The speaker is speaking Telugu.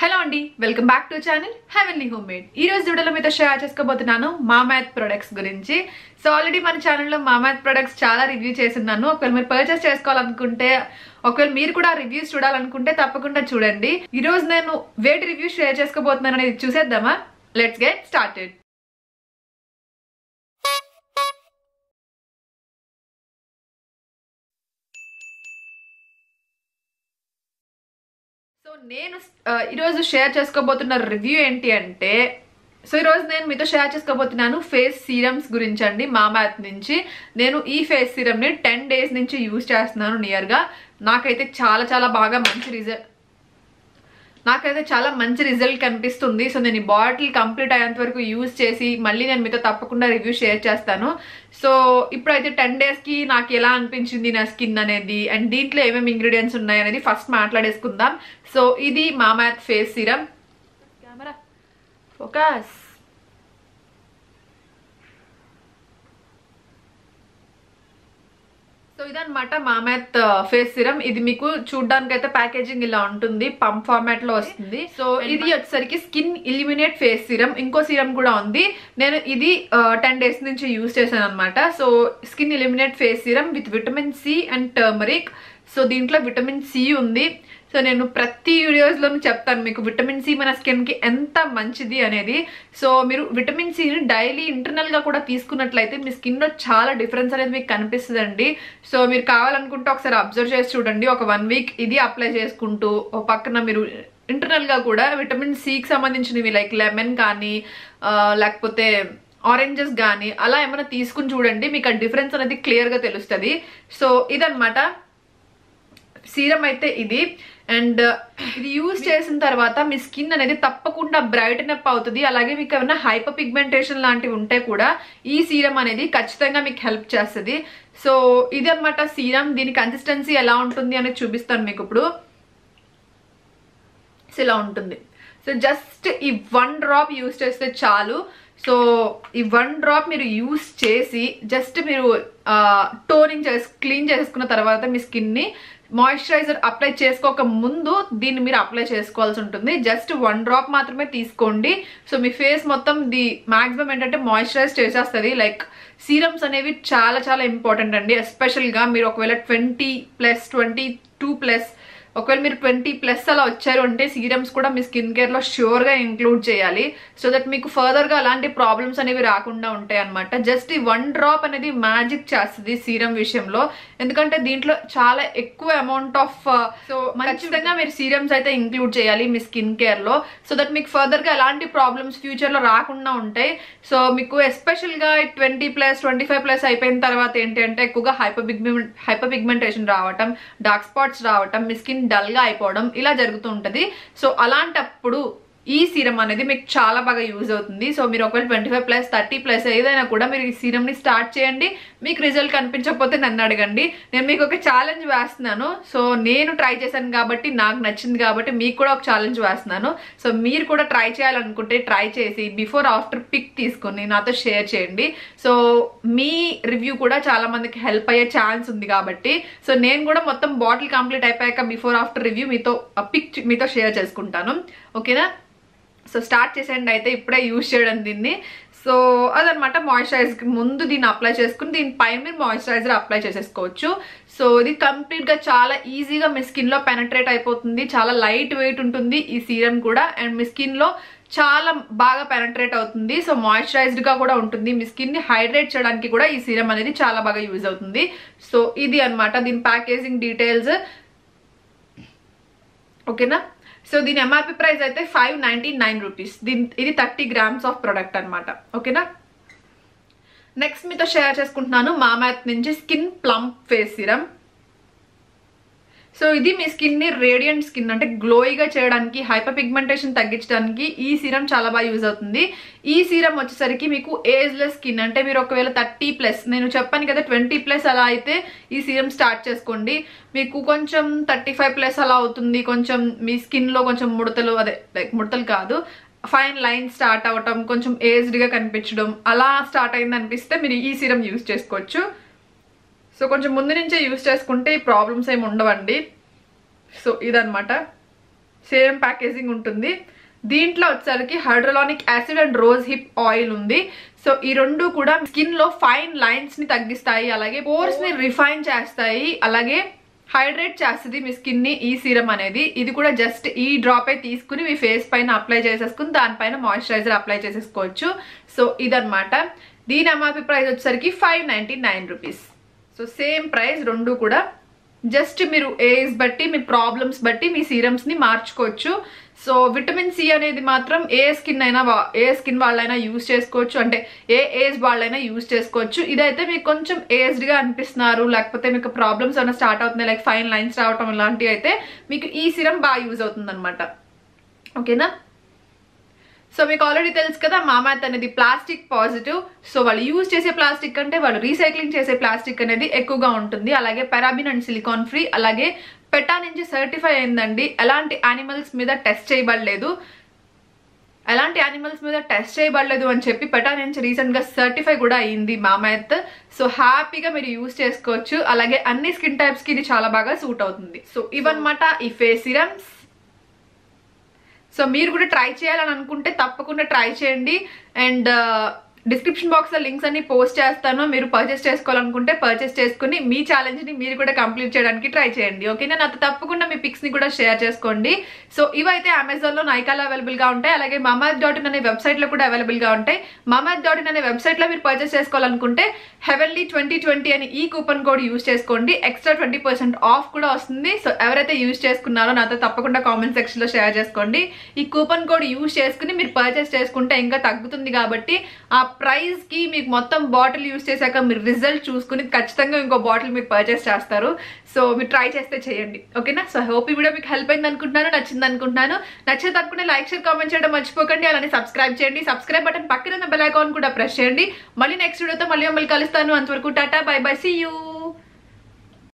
హలో అండి welcome back to channel heavenly home made ఈ రోజు వీడియోలో మీతో షేర్ చేసుకోబోతున్నాను మా మ్యాథ్ ప్రొడక్ట్స్ గురించి సో ఆల్రెడీ మన ఛానల్లో మా మ్యాథ్ ప్రొడక్ట్స్ చాలా రివ్యూ చేస్తున్నాను ఒకవేళ మీరు పర్చేస్ చేసుకోవాలనుకుంటే ఒకవేళ మీరు కూడా రివ్యూస్ చూడాలనుకుంటే తప్పకుండా చూడండి ఈ రోజు నేను వేటి రివ్యూ షేర్ చేసుకోబోతున్నాను అనేది చూసేద్దామా లెట్స్ గెట్ స్టార్టెడ్ సో నేను ఆ, ఈరోజు షేర్ చేసుకోబోతున్న రివ్యూ ఏంటి అంటే సో ఈరోజు నేను మీతో షేర్ చేసుకోబోతున్నాను ఫేస్ సీరమ్స్ గురించి అండి మా మ్యాథ్ నుంచి నేను ఈ ఫేస్ సీరమ్ని టెన్ డేస్ నుంచి యూజ్ చేస్తున్నాను నియర్గా నాకైతే చాలా చాలా బాగా మంచి రిజల్ట్ నాకైతే చాలా మంచి రిజల్ట్ కనిపిస్తుంది సో నేను ఈ బాటిల్ కంప్లీట్ అయ్యేంత వరకు యూజ్ చేసి మళ్ళీ నేను మీతో తప్పకుండా రివ్యూ షేర్ చేస్తాను సో ఇప్పుడైతే టెన్ డేస్కి నాకు ఎలా అనిపించింది నా స్కిన్ అనేది అండ్ దీంట్లో ఏమేమి ఇంగ్రీడియంట్స్ ఉన్నాయి అనేది ఫస్ట్ మాట్లాడేసుకుందాం సో ఇది Mamaearth face serum camera focus so ఇదన్నమాట మామాత్ ఫేస్ సిరమ్ ఇది మీకు చూడడానికి అయితే ప్యాకేజింగ్ ఇలా ఉంటుంది పంప్ ఫార్మాట్ లో వస్తుంది సో ఇది వచ్చేసరికి స్కిన్ ఇలిమినేట్ ఫేస్ సిరమ్ ఇంకో సిరమ్ కూడా ఉంది నేను ఇది టెన్ డేస్ నుంచి యూజ్ చేశాను అనమాట so skin illuminate face serum with vitamin C and turmeric so దీంట్లో విటమిన్ సి ఉంది సో నేను ప్రతి వీడియోస్లోనూ చెప్తాను మీకు విటమిన్ సి మన స్కిన్కి ఎంత మంచిది అనేది సో మీరు విటమిన్ సిని డైలీ ఇంటర్నల్గా కూడా తీసుకున్నట్లయితే మీ స్కిన్లో చాలా డిఫరెన్స్ అనేది మీకు కనిపిస్తుందండి సో మీరు కావాలనుకుంటే ఒకసారి అబ్జర్వ్ చేసి చూడండి ఒక వన్ వీక్ ఇది అప్లై చేసుకుంటూ ఒక పక్కన మీరు ఇంటర్నల్గా కూడా విటమిన్ సికి సంబంధించినవి లైక్ లెమన్ కానీ ఆ, లేకపోతే ఆరెంజెస్ కానీ అలా ఏమైనా తీసుకుని చూడండి మీకు ఆ డిఫరెన్స్ అనేది క్లియర్గా తెలుస్తుంది సో ఇదన్నమాట సీరం అయితే ఇది అండ్ ఇది యూజ్ చేసిన తర్వాత మీ స్కిన్ అనేది తప్పకుండా బ్రైటన్ అప్ అవుతుంది అలాగే మీకు ఏమైనా హైపర్ పిగ్మెంటేషన్ లాంటివి ఉంటే కూడా ఈ సీరం అనేది ఖచ్చితంగా మీకు హెల్ప్ చేస్తుంది సో ఇది అనమాట సీరం దీని కన్సిస్టెన్సీ ఎలా ఉంటుంది అనేది చూపిస్తాను మీకు ఇప్పుడు సో ఇలా ఉంటుంది సో జస్ట్ ఈ వన్ డ్రాప్ యూస్ చేస్తే చాలు సో ఈ వన్ డ్రాప్ మీరు యూస్ చేసి జస్ట్ మీరు టోనింగ్ చేసి క్లీన్ చేసుకున్న తర్వాత మీ స్కిన్ని మాయిశ్చరైజర్ అప్లై చేసుకోక ముందు దీన్ని మీరు అప్లై చేసుకోవాల్సి ఉంటుంది జస్ట్ వన్ డ్రాప్ మాత్రమే తీసుకోండి సో మీ ఫేస్ మొత్తం ది మాక్సిమం ఏంటంటే మాయిశ్చరైజ్ చేసేస్తుంది లైక్ సీరమ్స్ అనేవి చాలా చాలా ఇంపార్టెంట్ అండి ఎస్పెషల్గా మీరు ఒకవేళ twenty plus twenty two plus ఒకవేళ మీరు ట్వంటీ ప్లస్ అలా వచ్చారు అంటే సీరమ్స్ కూడా మీ స్కిన్ కేర్లో ష్యూర్గా ఇంక్లూడ్ చేయాలి సో దట్ మీకు ఫర్దర్గా అలాంటి ప్రాబ్లమ్స్ అనేవి రాకుండా ఉంటాయి అనమాట జస్ట్ ఈ వన్ డ్రాప్ అనేది మ్యాజిక్ చేస్తుంది సీరం విషయంలో ఎందుకంటే దీంట్లో చాలా ఎక్కువ అమౌంట్ ఆఫ్ సో ఖచ్చితంగా మీరు సీరమ్స్ అయితే ఇంక్లూడ్ చేయాలి మీ స్కిన్ కేర్లో సో దట్ మీకు ఫర్దర్గా ఎలాంటి ప్రాబ్లమ్స్ ఫ్యూచర్లో రాకుండా ఉంటాయి సో మీకు ఎస్పెషల్గా twenty plus twenty five plus అయిపోయిన తర్వాత ఏంటి అంటే ఎక్కువగా హైపర్ పిగ్మెంట్ హైపర్ పిగ్మెంటేషన్ రావటం డార్క్ స్పాట్స్ రావటం మీ స్కిన్ డల్గా అయిపోవడం ఇలా జరుగుతూ ఉంటుంది సో అలాంటప్పుడు ఈ సీరం అనేది మీకు చాలా బాగా యూజ్ అవుతుంది సో మీరు ఒకవేళ twenty five plus thirty plus ఏదైనా కూడా మీరు ఈ సీరంని స్టార్ట్ చేయండి మీకు రిజల్ట్ కనిపించకపోతే నన్ను అడగండి నేను మీకు ఒక ఛాలెంజ్ వేస్తున్నాను సో నేను ట్రై చేశాను కాబట్టి నాకు నచ్చింది కాబట్టి మీకు కూడా ఒక ఛాలెంజ్ వేస్తున్నాను సో మీరు కూడా ట్రై చేయాలనుకుంటే ట్రై చేసి బిఫోర్ ఆఫ్టర్ పిక్ తీసుకొని నాతో షేర్ చేయండి సో మీ రివ్యూ కూడా చాలా మందికి హెల్ప్ అయ్యే ఛాన్స్ ఉంది కాబట్టి సో నేను కూడా మొత్తం బాటిల్ కంప్లీట్ అయిపోయాక బిఫోర్ ఆఫ్టర్ రివ్యూ మీతో పిక్ మీతో షేర్ చేసుకుంటాను ఓకేనా సో స్టార్ట్ చేసేయండి అయితే ఇప్పుడే యూజ్ చేయడం దీన్ని సో అదనమాట మాయిశ్చరైజర్కి ముందు దీన్ని అప్లై చేసుకుని దీనిపైన మీరు మాయిశ్చరైజర్ అప్లై చేసేసుకోవచ్చు సో ఇది కంప్లీట్గా చాలా ఈజీగా మీ స్కిన్లో పెనట్రేట్ అయిపోతుంది చాలా లైట్ వెయిట్ ఉంటుంది ఈ సీరం కూడా అండ్ మీ స్కిన్లో చాలా బాగా పెనట్రేట్ అవుతుంది సో మాయిశ్చరైజ్డ్గా కూడా ఉంటుంది మీ స్కిన్ని హైడ్రేట్ చేయడానికి కూడా ఈ సీరం అనేది చాలా బాగా యూజ్ అవుతుంది సో ఇది అన్నమాట దీని ప్యాకేజింగ్ డీటెయిల్స్ ఓకేనా సో దీని ఎంఆర్పి ప్రైస్ అయితే ఫైవ్ నైంటీ నైన్ రూపీస్ దీని ఇది థర్టీ గ్రామ్స్ ఆఫ్ ప్రొడక్ట్ అనమాట ఓకేనా నెక్స్ట్ మీతో షేర్ చేసుకుంటున్నాను మామాత్ నుంచి skin plump face serum so ఇది మీ స్కిన్ ని రేడియంట్ స్కిన్ అంటే గ్లోయిగా చేయడానికి హైపర్ పిగ్మెంటేషన్ తగ్గించడానికి ఈ సీరం చాలా బాగా యూజ్ అవుతుంది ఈ సీరం వచ్చేసరికి మీకు ఏజ్ లెస్ స్కిన్ అంటే మీరు ఒకవేళ థర్టీ ప్లస్ నేను చెప్పాను కదా ట్వంటీ ప్లస్ అలా అయితే ఈ సీరం స్టార్ట్ చేసుకోండి మీకు కొంచెం థర్టీ ఫైవ్ ప్లస్ అలా అవుతుంది కొంచెం మీ స్కిన్ లో కొంచెం ముడతలు అదే లైక్ ముడతలు కాదు ఫైన్ లైన్ స్టార్ట్ అవటం కొంచెం ఏజ్డ్గా కనిపించడం అలా స్టార్ట్ అయింది అనిపిస్తే మీరు ఈ సీరం యూజ్ చేసుకోవచ్చు సో కొంచెం ముందు నుంచే యూజ్ చేసుకుంటే ఈ ప్రాబ్లమ్స్ ఏమి ఉండవండి సో ఇదనమాట సేమ్ ప్యాకేజింగ్ ఉంటుంది దీంట్లో వచ్చేసరికి hyaluronic acid and rose hip oil ఉంది సో ఈ రెండు కూడా స్కిన్ లో ఫైన్ లైన్స్ ని తగ్గిస్తాయి అలాగే పోర్స్ ని రిఫైన్ చేస్తాయి అలాగే హైడ్రేట్ చేస్తుంది మీ స్కిన్ ని ఈ సీరం అనేది ఇది కూడా జస్ట్ ఈ డ్రాప్ అయితే తీసుకుని మీ ఫేస్ పైన అప్లై చేసేసుకుని దానిపైన మాయిశ్చరైజర్ అప్లై చేసేసుకోవచ్చు సో ఇదన్నమాట దీని ఎంఆర్పి ప్రైస్ వచ్చేసరికి five ninety nine rupees so same price రెండు కూడా జస్ట్ మీరు ఏజ్ బట్టి మీ ప్రాబ్లమ్స్ బట్టి మీ సీరమ్స్ ని మార్చుకోవచ్చు సో విటమిన్ సి అనేది మాత్రం ఏ స్కిన్ అయినా వా- ఏ స్కిన్ వాళ్ళైనా యూజ్ చేసుకోవచ్చు అంటే ఏ ఏజ్ వాళ్ళైనా యూజ్ చేసుకోవచ్చు ఇదైతే మీకు కొంచెం ఏజ్డ్ గా అనిపిస్తున్నారు లేకపోతే మీకు ప్రాబ్లమ్స్ ఏమైనా స్టార్ట్ అవుతున్నాయి లైక్ ఫైన్ లైన్స్ రావటం ఇలాంటివి అయితే మీకు ఈ సిరం బాగా యూజ్ అవుతుంది ఓకేనా సో మీకు ఆల్రెడీ తెలుసు కదా మామాత్ అనేది ప్లాస్టిక్ పాజిటివ్ సో వాళ్ళు యూజ్ చేసే ప్లాస్టిక్ అంటే వాళ్ళు రీసైక్లింగ్ చేసే ప్లాస్టిక్ అనేది ఎక్కువగా ఉంటుంది అలాగే పెరాబిన్ అండ్ సిలికాన్ ఫ్రీ అలాగే పెటా నుంచి సర్టిఫై అయిందండి ఎలాంటి యానిమల్స్ మీద టెస్ట్ చేయబడలేదు ఎలాంటి యానిమల్స్ మీద టెస్ట్ చేయబడలేదు అని చెప్పి పెటా నుంచి రీసెంట్ గా సర్టిఫై కూడా అయ్యింది మామాత్ సో హ్యాపీగా మీరు యూజ్ చేసుకోవచ్చు అలాగే అన్ని స్కిన్ టైప్స్ కి ఇది చాలా బాగా సూట్ అవుతుంది సో ఇవన్నమాట ఈ ఫేస్ సిరమ్స్ సో మీరు కూడా ట్రై చేయాలని అనుకుంటే తప్పకుండా ట్రై చేయండి అండ్ డిస్క్రిప్షన్ బాక్స్ లో లింక్స్ అన్ని పోస్ట్ చేస్తాను మీరు పర్చేస్ చేసుకోవాలనుకుంటే పర్చేస్ చేసుకుని మీ ఛాలెంజ్ ని మీరు కూడా కంప్లీట్ చేయడానికి ట్రై చేయండి ఓకేనా నాతో తప్పకుండా మీ పిక్స్ ని కూడా షేర్ చేసుకోండి సో ఇవైతే అమెజాన్ లో నైకాలో అవైలబుల్ గా ఉంటాయి అలాగే మమాత్ డాట్ ఇన్ అనే వెబ్సైట్ లో కూడా అవైలబుల్ గా ఉంటాయి మమాత్ డాట్ ఇన్ అనే వెబ్సైట్ లో మీరు పర్చేస్ చేసుకోవాలనుకుంటే హెవెన్లీ ట్వంటీ ట్వంటీ అని ఈ కూపన్ కోడ్ యూస్ చేసుకోండి ఎక్స్ట్రా ట్వంటీ పర్సెంట్ ఆఫ్ కూడా వస్తుంది సో ఎవరైతే యూస్ చేసుకున్నారో నాతో తప్పకుండా కామెంట్ సెక్షన్ లో షేర్ చేసుకోండి ఈ కూపన్ కోడ్ యూస్ చేసుకుని మీరు పర్చేస్ చేసుకుంటే ఇంకా తగ్గుతుంది కాబట్టి ఆ ప్రైస్ కి మీకు మొత్తం బాటిల్ యూస్ చేశాక మీరు రిజల్ట్ చూసుకుని ఖచ్చితంగా ఇంకో బాటిల్ మీరు పర్చేస్ చేస్తారు సో మీరు ట్రై చేస్తే చేయండి ఓకేనా సో హోప్ ఈ వీడియో మీకు హెల్ప్ అయింది అనుకుంటున్నాను నచ్చింది అనుకుంటున్నాను నచ్చితే తప్పకుండా లైక్ షేర్ కామెంట్ చేయడం మర్చిపోకండి అలానే సబ్స్క్రైబ్ చేయండి సబ్స్క్రైబ్ బటన్ పక్కన ఉన్న బెల్ ఐకాన్ కూడా ప్రెస్ చేయండి మళ్ళీ నెక్స్ట్ వీడియోతో మళ్ళీ మిమ్మల్ని కలుస్తాను అంతవరకు tata bye bye see you